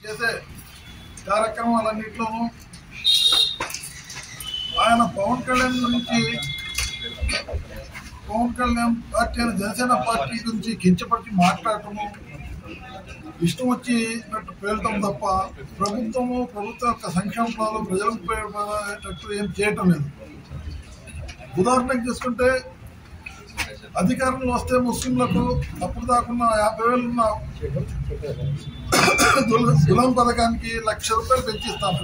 చేసే కార్యక్రమాలన్నింటిలోనూ ఆయన పవన్ కళ్యాణ్ గురించి పవన్ కళ్యాణ్ పార్టీ అని జనసేన పార్టీ గురించి కించపరిచి మాట్లాడటము ఇష్టం వచ్చినట్టు పేలటం తప్ప ప్రభుత్వము ప్రభుత్వ యొక్క సంక్షేమ పదాలు ప్రజలకు ఉపయోగపడేటట్టు ఏం చేయటం లేదు ఉదాహరణకు తీసుకుంటే అధికారంలో వస్తే ముస్లింలకు అప్పుడు దాకున్న యాభై వేలు ఉన్న దుల- దులం పథకానికి లక్ష రూపాయలు పెంచిస్తాను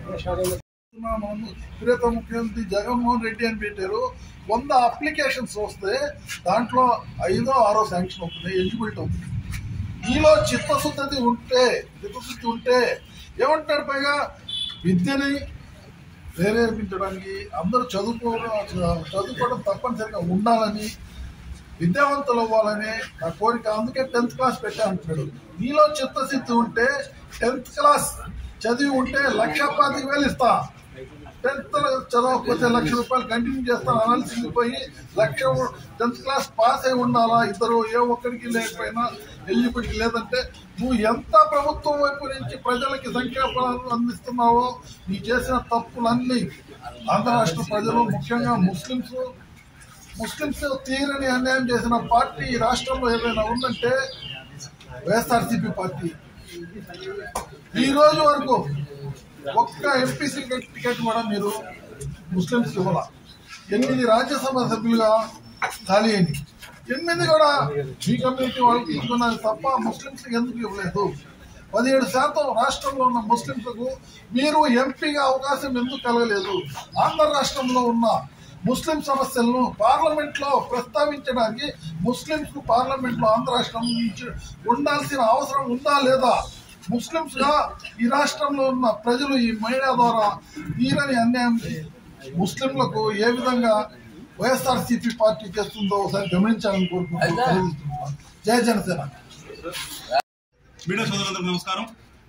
ప్రియత ముఖ్యమంత్రి జగన్మోహన్ రెడ్డి అని పెట్టారు వంద అప్లికేషన్స్ వస్తే దాంట్లో ఐదో ఆరో శాంక్షన్ అవుతుంది ఎలిజిబిలిటీ అవుతుంది నీలో చిత్తశుద్ధి ఉంటే చిత్తశుద్ధి ఉంటే ఏమంటారు పైగా విద్యని ప్రేరేపించడానికి అందరూ చదువుకోవడం చదువుకోవడం తప్పనిసరిగా ఉండాలని విద్యావంతులు అవ్వాలని నా కోరిక అందుకే టెన్త్ క్లాస్ పెట్టా అంటున్నాడు నీలో చిత్తశుద్ధి ఉంటే టెన్త్ క్లాస్ చదివి ఉంటే లక్ష పాతిక వేలు ఇస్తా టెన్త్ చదవకపోతే లక్ష రూపాయలు కంటిన్యూ చేస్తాను అనాల్సింది పోయి లక్ష టెన్త్ క్లాస్ పాస్ అయి ఉండాలా ఇద్దరు ఏ ఒక్కరికి లేకపోయినా ఎలిజిబిలిటీ లేదంటే నువ్వు ఎంత ప్రభుత్వం వైపు నుంచి ప్రజలకి సంక్షేమాలు అందిస్తున్నావో నీ చేసిన తప్పులన్నీ ఆంధ్ర రాష్ట్ర ప్రజలు ముఖ్యంగా ముస్లింస్ ముస్లింస్ తీరని అన్యాయం చేసిన పార్టీ ఈ రాష్ట్రంలో ఏదైనా ఉందంటే వైఎస్ఆర్సీపీ పార్టీ ఈ రోజు వరకు ఒక్క ఎంపీసీ టికెట్ కూడా మీరు ముస్లింస్ ఇవ్వాల ఎనిమిది రాజ్యసభ సభ్యులుగా ఖాళీ అయింది ఎనిమిది కూడా మీ కమ్యూనిటీ వాళ్ళకి ఇస్తున్నారు తప్ప ముస్లింస్ ఎందుకు ఇవ్వలేదు పదిహేడు శాతం రాష్ట్రంలో ఉన్న ముస్లింలకు మీరు ఎంపీగా అవకాశం ఎందుకు కలగలేదు ఆంధ్ర రాష్ట్రంలో ఉన్న ముస్లిం సమస్యలను పార్లమెంట్ లో ప్రస్తావించడానికి ముస్లింస్ కు పార్లమెంట్ లో ఆంధ్ర రాష్ట్రం నుంచి ఉండాల్సిన అవసరం ఉందా లేదా ముస్లింస్ గా ఈ రాష్ట్రంలో ఉన్న ప్రజలు ఈ మీడియా ద్వారా తీరని అన్యాయం ముస్లింలకు ఏ విధంగా వైఎస్ఆర్ సిపి పార్టీ చేస్తుందో ఒకసారి గమనించాలని కోరుకుంటున్నాను జయ జనసేన మీడియా సోదరులందరికీ నమస్కారం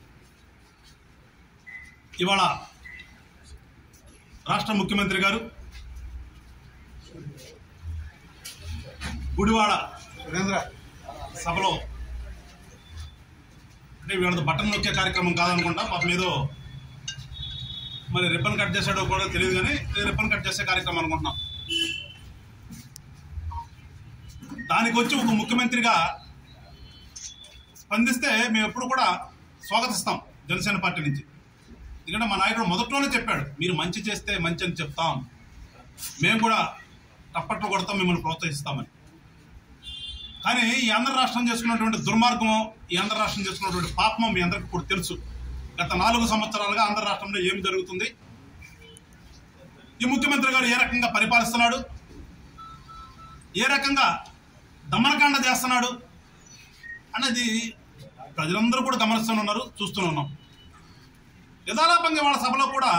ఇవాళ రాష్ట్ర ముఖ్యమంత్రి గారు గుడివాడ సభలో అంటే వీళ్ళది బటన్ నొక్కే కార్యక్రమం కాదనుకుంటా పాపం ఏదో మరి రిబ్బన్ కట్ చేసాడో కూడా తెలియదు కానీ ఇది రిబ్బన్ కట్ చేసే కార్యక్రమం అనుకుంటున్నాం దానికి వచ్చి ఒక ముఖ్యమంత్రిగా స్పందిస్తే మేము ఎప్పుడు కూడా స్వాగతిస్తాం జనసేన పార్టీ నుంచి ఎందుకంటే మా నాయకుడు మొదట్లోనే చెప్పాడు మీరు మంచి చేస్తే మంచి అని చెప్తాం మేము కూడా తప్పట్లు కొడతాం మిమ్మల్ని ప్రోత్సహిస్తామని కానీ ఈ ఆంధ్ర రాష్ట్రం చేసుకున్నటువంటి దుర్మార్గం ఈ ఆంధ్ర రాష్ట్రం చేసుకున్నటువంటి పాపం మీ అందరికీ కూడా తెలుసు గత నాలుగు సంవత్సరాలుగా ఆంధ్ర రాష్ట్రంలో ఏమి జరుగుతుంది ఈ ముఖ్యమంత్రి గారు ఏ రకంగా పరిపాలిస్తున్నాడు ఏ రకంగా దమనకాండ చేస్తున్నాడు అనేది ప్రజలందరూ కూడా గమనిస్తూనే ఉన్నారు చూస్తూనే ఉన్నాం యథాలాపంగా వాళ్ళ సభలో కూడా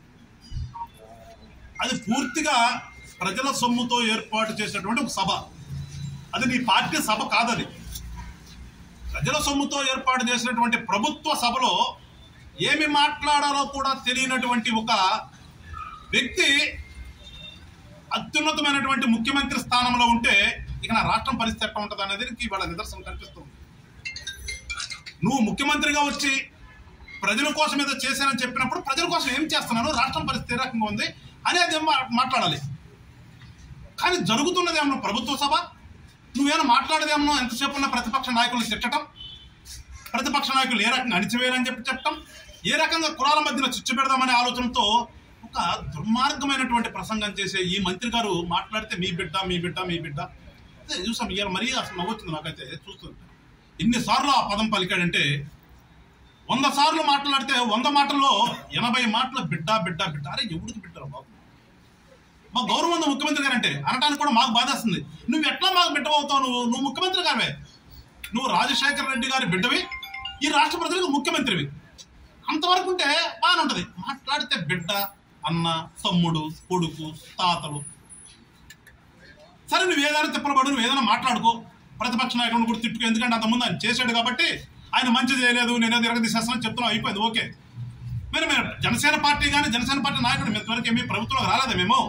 అది పూర్తిగా ప్రజల సొమ్ముతో ఏర్పాటు చేసినటువంటి ఒక సభ అది నీ పార్టీ సభ కాదది ప్రజల సొమ్ముతో ఏర్పాటు చేసినటువంటి ప్రభుత్వ సభలో ఏమి మాట్లాడాలో కూడా తెలియనటువంటి ఒక వ్యక్తి అత్యున్నతమైనటువంటి ముఖ్యమంత్రి స్థానంలో ఉంటే ఇక నా రాష్ట్రం పరిస్థితి ఎట్లా ఉంటుంది అనేది ఇవాళ నిదర్శనం కనిపిస్తుంది నువ్వు ముఖ్యమంత్రిగా వచ్చి ప్రజల కోసం ఏదో చేశానని చెప్పినప్పుడు ప్రజల కోసం ఏం చేస్తున్నాను రాష్ట్రం పరిస్థితి ఏ రకంగా ఉంది అనేది మా- మాట్లాడాలి కానీ జరుగుతున్నదేమో ప్రభుత్వ సభ నువ్వేమో మాట్లాడేదేమో ఎంతసేపు ఉన్న ప్రతిపక్ష నాయకులు తిట్టడం ప్రతిపక్ష నాయకులు ఏ రకంగా అణిచివేయాలని చెప్పి చెప్పటం ఏ రకంగా కులాల మధ్యన చిచ్చు పెడదామనే ఆలోచనతో ఒక దుర్మార్గమైనటువంటి ప్రసంగం చేసే ఈ మంత్రి గారు మాట్లాడితే మీ బిడ్డ మీ బిడ్డ మీ బిడ్డ అదే చూసాం ఇవాళ మరీ అసలు నవ్వొచ్చింది నాకైతే చూస్తుంది ఎన్నిసార్లు ఆ పదం పలికాడంటే వంద సార్లు మాట్లాడితే వంద మాటల్లో ఎనభై మాటలు బిడ్డ బిడ్డ బిడ్డ అరే ఎవడికి బిడ్డరా బాబు మా గౌరవం ఉంది ముఖ్యమంత్రి గారు అంటే అనడానికి కూడా మాకు బాధేస్తుంది నువ్వు ఎట్లా మాకు బిడ్డ అవుతావు నువ్వు నువ్వు ముఖ్యమంత్రి గారివే నువ్వు రాజశేఖర రెడ్డి గారి బిడ్డవి ఈ రాష్ట్ర ప్రజలకు ముఖ్యమంత్రివి అంతవరకు ఉంటే బాగానే ఉంటుంది మాట్లాడితే బిడ్డ అన్న తమ్ముడు కొడుకు తాతలు సరే నువ్వు ఏదైనా తిప్పలబడు నువ్వు ఏదైనా మాట్లాడుకో ప్రతిపక్ష నాయకుడిని కూడా తిట్టుకో ఎందుకంటే అంతకుముందు ఆయన చేశాడు కాబట్టి ఆయన మంచి చేయలేదు నేనే తిరగ తీసేస్తానని చెప్తున్నాం అయిపోయింది ఓకే మరి మేము జనసేన పార్టీ కానీ జనసేన పార్టీ నాయకుడు ఇంతవరకు ఏమీ ప్రభుత్వంలో రాలేదా మేము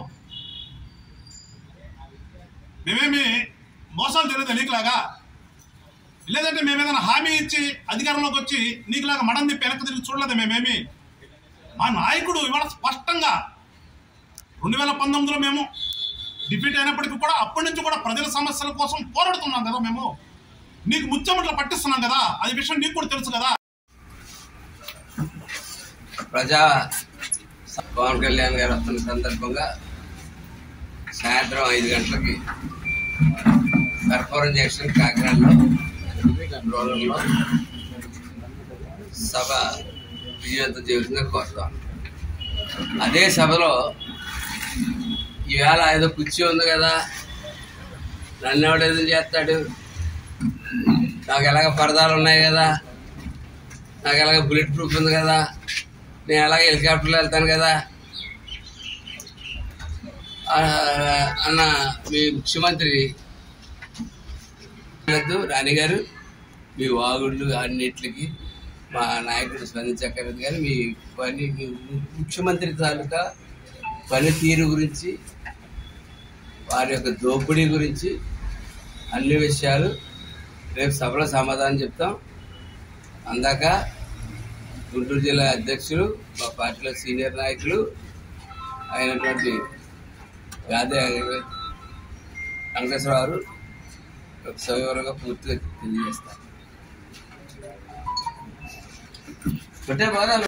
మేమేమి మోసాలు తెలియదు నీకులాగా లేదంటే మేము ఏదైనా హామీ ఇచ్చి అధికారంలోకి వచ్చి నీకులాగా మడం తిప్పి వెనక్కి తిరిగి చూడలేదు మేమేమి మా నాయకుడు ఇవాళ స్పష్టంగా రెండు వేల పంతొమ్మిదిలో మేము డిఫీట్ అయినప్పటికీ కూడా అప్పటి నుంచి కూడా ప్రజల సమస్యల కోసం పోరాడుతున్నాం కదా మేము నీకు ముచ్చమట్ల పట్టిస్తున్నాం కదా అది విషయం నీకు కూడా తెలుసు కదా ప్రజా పవన్ కళ్యాణ్ గారు వస్తున్న సందర్భంగా సాయంత్రం ఐదు గంటలకి కర్పూరం జంక్షన్ కాకినాడలో రూరల్లో సభ విజయవంతం చేసిందని కోరుతాం అదే సభలో ఈవేళ ఏదో కుర్చీ ఉంది కదా నన్ను ఎవడేదో చేస్తాడు నాకు ఎలాగ పరదాలు ఉన్నాయి కదా నాకు ఎలాగ బుల్లెట్ ప్రూఫ్ ఉంది కదా నేను అలాగే హెలికాప్టర్లో వెళ్తాను కదా ఆ, అన్న మీ ముఖ్యమంత్రి వద్దు రాణి గారు మీ వాగుళ్ళు అన్నిటికి మా నాయకుడు స్పందించక్కర్లేదు కానీ మీ పని మీ ముఖ్యమంత్రి తాలూకా పనితీరు గురించి వారి యొక్క దోపిడీ గురించి అన్ని విషయాలు రేపు సభలో సమాధానం చెప్తాం అందాక గుంటూరు జిల్లా అధ్యక్షులు మా పార్టీలో సీనియర్ నాయకులు అయినటువంటి గాదే వెంకటేశ్వరరావు గారు ఒక సవివరంగా పూర్తిగా తెలియజేస్తారు అంటే బాగా